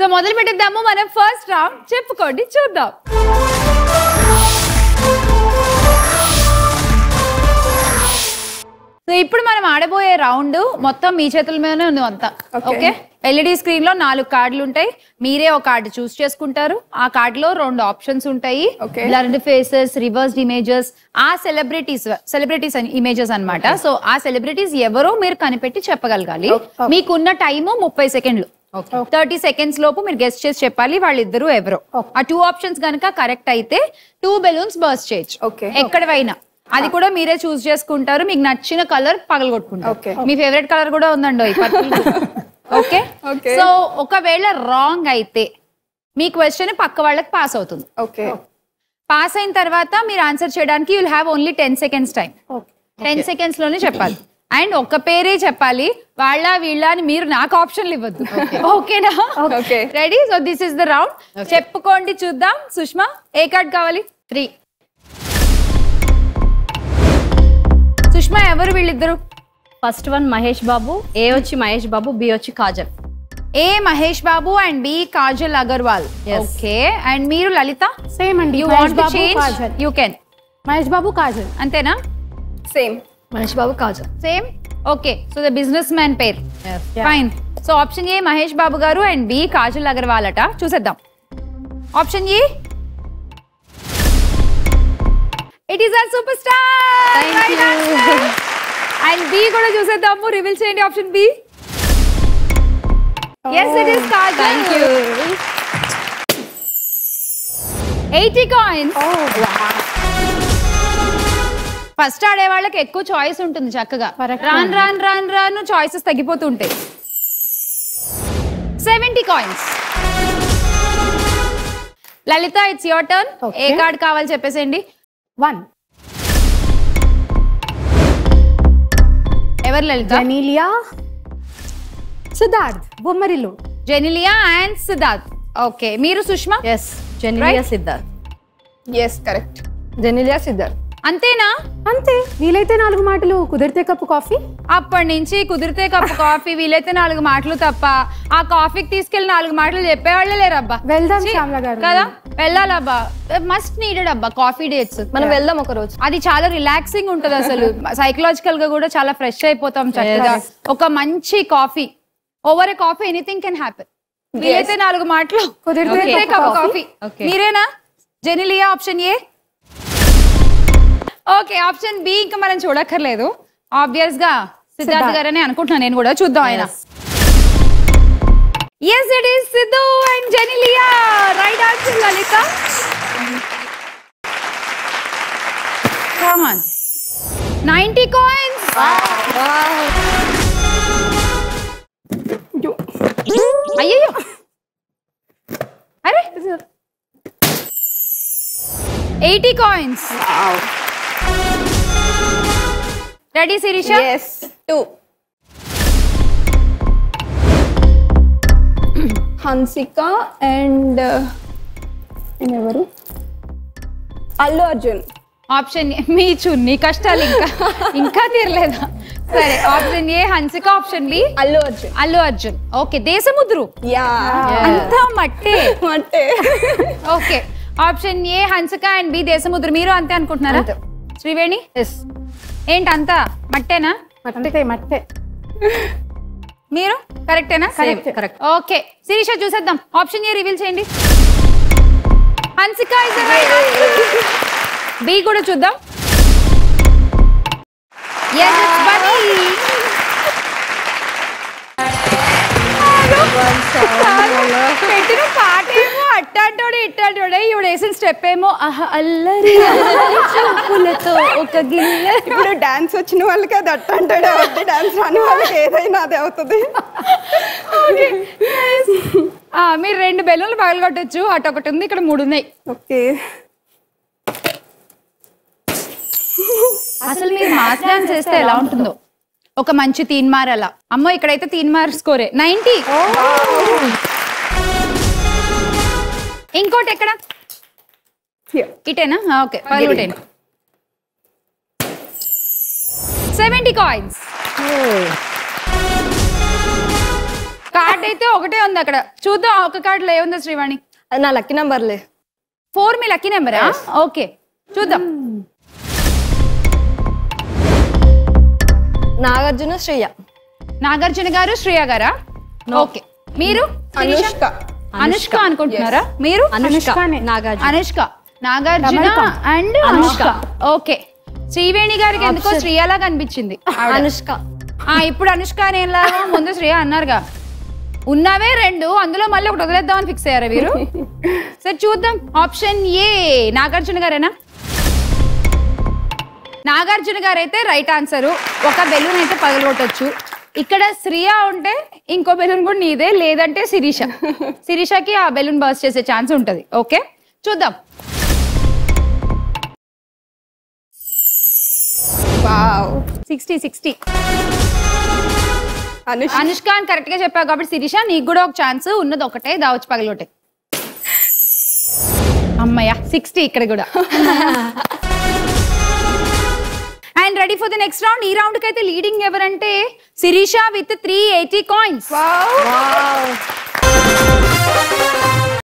మొదలు పెట్టేద్దాము మనం first round చెప్పుకోండి చూద్దాం సో ఇప్పుడు మనం ఆడబోయే రౌండ్ మొత్తం మీ చేతుల మీదనే ఉంది అంతా ఓకే ఎల్ఈడి స్క్రీన్ లో నాలుగు కార్డులు ఉంటాయి మీరే ఒక కార్డు చూస్ చేసుకుంటారు ఆ కార్డ్ లో రెండు ఆప్షన్స్ ఉంటాయి Okay. Blurred faces reversed images ఆ సెలబ్రిటీస్ సెలబ్రిటీస్ ఇమేజెస్ అన్నమాట సో ఆ సెలబ్రిటీస్ ఎవరో మీరు కనిపెట్టి చెప్పగలగాలి మీకున్న టైము ముప్పై సెకండ్లు థర్టీ సెకండ్స్ లోపు మీరు గెస్ట్ చేసి చెప్పాలి వాళ్ళిద్దరూ ఎవరో ఆ టూ ఆప్షన్స్ గనక కరెక్ట్ అయితే టూ బెలూన్స్ బర్స్ట్ చేయొచ్చు Okay. ఎక్కడవైనా అది కూడా మీరే చూస్ చేసుకుంటారు మీకు నచ్చిన కలర్ Okay. పగలగొట్టుకుంటారు మీ ఫేవరెట్ కలర్ కూడా ఉందండి ఓకే Okay. సో ఒకవేళ రాంగ్ అయితే మీ క్వశ్చన్ పక్క వాళ్ళకి పాస్ అవుతుంది ఓకే పాస్ అయిన తర్వాత మీరు ఆన్సర్ చేయడానికి you'll have only ten seconds time ten seconds లోనే చెప్పాలి అండ్ ఒక్క పేరే చెప్పాలి వాళ్ళ వీళ్ళ అని మీరు నాకు ఆప్షన్లు ఇవ్వద్దు ఓకేనా Okay. Ready so this is the round చెప్పుకోండి చూద్దాం సుష్మా ఏ కార్డ్ కావాలి త్రీ సుష్మా ఎవరు వీళ్ళిద్దరు first one Mahesh Babu A వచ్చి మహేష్ బాబు బి వచ్చి Kajal A Mahesh Babu and B Kajal Agarwal Yes. Okay and మీరు లలిత సేమ్ అండి you Mahesh want Babu change Kajal you can Mahesh Babu Kajal అంతేనా same Mahesh Babu Kajal same okay so the business man పేరు fine so option A Mahesh Babu గారు అండ్ బి కాజల్ అగర్వాల్ అట చూసేద్దాం option A it is our super star and B కూడా చూసేద్దాము reveal చేయండి option B yes it is Kajal thank you eighty coins first ఆడే వాళ్ళకి ఎక్కువ చాయిస్ ఉంటుంది చక్కగా Correct. రాన్ రాన్ రాన్ రాను చాయిసెస్ తగ్గిపోతుంటాయి seventy coins Lalitha it's your turn Okay. ఏ కార్డ్ కావాలి చెప్పేసేయండి వన్ ఎవరు లలిత జనీలియా సిద్ధార్థ్ బొమ్మరిల్లు జెనిలియా అండ్ సిద్ధార్థ్ ఓకే మీరు Sushma yes Genelia Siddharth yes correct Genelia Siddharth అంతేనా అంతే వీలైతే నాలుగు మాటలు కుదిరితే కప్పు కాఫీ అప్పటి నుంచి కుదిరితే కప్పు కాఫీ వీలైతే నాలుగు మాటలు తప్ప ఆ కాఫీకి తీసుకెళ్లి నాలుగు మాటలు చెప్పేవాళ్ళే లేరబ్బా వెళ్దాం ఛీ, శ్యామల గారు కదా వెళ్ళాలబ్బా మస్ట్ నీడెడ్ అబ్బా కాఫీ డేట్స్ మనం వెళ్దాం ఒక రోజు అది చాలా రిలాక్సింగ్ ఉంటది అసలు సైకలాజికల్ గా కూడా చాలా ఫ్రెష్ అయిపోతాం చక్కగా ఒక మంచి coffee over a coffee anything can happen వీలైతే నాలుగు మాటలు కుదిరితే కుదిరితే కప్పు కప్పు కాఫీ. కాఫీ మీరేనా Genelia option A okay option B ఇంకా మనం చూడక్కర్లేదు ఆబ్వియస్ గా సిద్ధార్థ్ గారని అనుకుంటున్నాను నేను కూడా చూద్దాం ఆయన yes it is Siddhu and Genelia right answer Lalitha Come on. 90 coins. అయ్యో అరే eighty coins ready Sirisha yes two Hansika and ఎవరు అల్లు అర్జున్ ఆప్షన్ మీ చున్ని కష్టాలు ఇంకా ఇంకా తీరలేదా సరే option A Hansika option B Allu Arjun Allu Arjun okay Desamuduru yeah అంతా మట్టే అంటే okay option A Hansika and B Desamuduru మీరు అంతే అనుకుంటున్నారా శ్రీవేణి ఎస్ ఏంటి అంతా మట్టేనా మట్టే మట్టే మీరు కరెక్టేనా Correct. కరెక్ట్ ఓకే శిరీష చూసేద్దాం ఆప్షన్ ఏ రివీల్ చేయండి హన్సిక ఇస్ బి కూడా చూద్దాం Yes, it's Bunny. పెట్టిన పాట ఏమో అట్టాంటోడే ఇట్టాంటోడే ఇవిడ వేసిన స్టెప్ ఏమో ఆహా, అల్లరి అల్లరి చూపులతో ఒక గిల్ల ఇప్పుడు డాన్స్ వచ్చిన వాళ్ళకి అది అట్ట అంటాడు అవుతుంది డాన్స్ రాని వాళ్ళకి ఏదైనా అదే అవుతుంది ఆ, మీరు రెండు బెలూన్లు పగలగొట్టచ్చు అటు ఒకటి ఉంది ఇక్కడ మూడు ఉన్నాయి ఓకే అసలు మీరు మాస్ డాన్స్ చేస్తే ఎలా ఉంటుందో ఒక మంచి తీన్ మార్ అలా అమ్మో ఇక్కడైతే తీన్ మార్ స్కోరే నైన్టీ ఇంకోటి ఎక్కడ ఇటేనా ఓకే పలుగుటేనా సెవెంటీ కాయిన్స్ కార్డ్ అయితే ఒకటే ఉంది అక్కడ చూద్దాం ఆ ఒక కార్డులో ఏముందో శ్రీవాణి అది నా లక్కీ నంబర్లే ఫోర్ మీ లక్కీ నెంబరా ఓకే చూద్దాం నాగార్జున శ్రేయ నాగార్జున గారు శ్రేయ గారా ఓకే మీరు శిరీష? అనుష్క అనుష్క అనుకుంటున్నారా మీరు అనుష్కనే నాగార్జున అనుష్క నాగార్జున అండ్ అనుష్క ఓకే శ్రీవేణి గారికి ఎందుకో శ్రీయలా కనిపించింది ఆవిడ. అనుష్క ఆ ఇప్పుడు అనుష్క అనేలాగా ముందు శ్రేయ అన్నారుగా ఉన్నవే రెండు అందులో మళ్ళీ ఒకటి వదిలేద్దామని ఫిక్స్ అయ్యారా వీరు సరే చూద్దాం ఆప్షన్ ఏ నాగార్జున గారేనా నాగార్జున గారు అయితే రైట్ ఆన్సర్ ఒక బెలూన్ అయితే పగలగొట్టొచ్చు ఇక్కడ శ్రియ ఉంటే ఇంకో బెలూన్ కూడా నీదే లేదంటే శిరీష శిరీషకి ఆ బెలూన్ బర్స్ట్ చేసే ఛాన్స్ ఉంటది ఓకే చూద్దాం wow sixty sixty Anushka Anushka అని కరెక్ట్ గా చెప్పావు కాబట్టి శిరీష నీకు కూడా ఒక ఛాన్స్ ఉన్నది ఒకటే దావచ్చు పగలొట్టే అమ్మయ్య సిక్స్టీ ఇక్కడ కూడా and ready for the next round ఈ రౌండ్ కి అయితే లీడింగ్ ఎవరంటే Sirisha with three eighty coins wow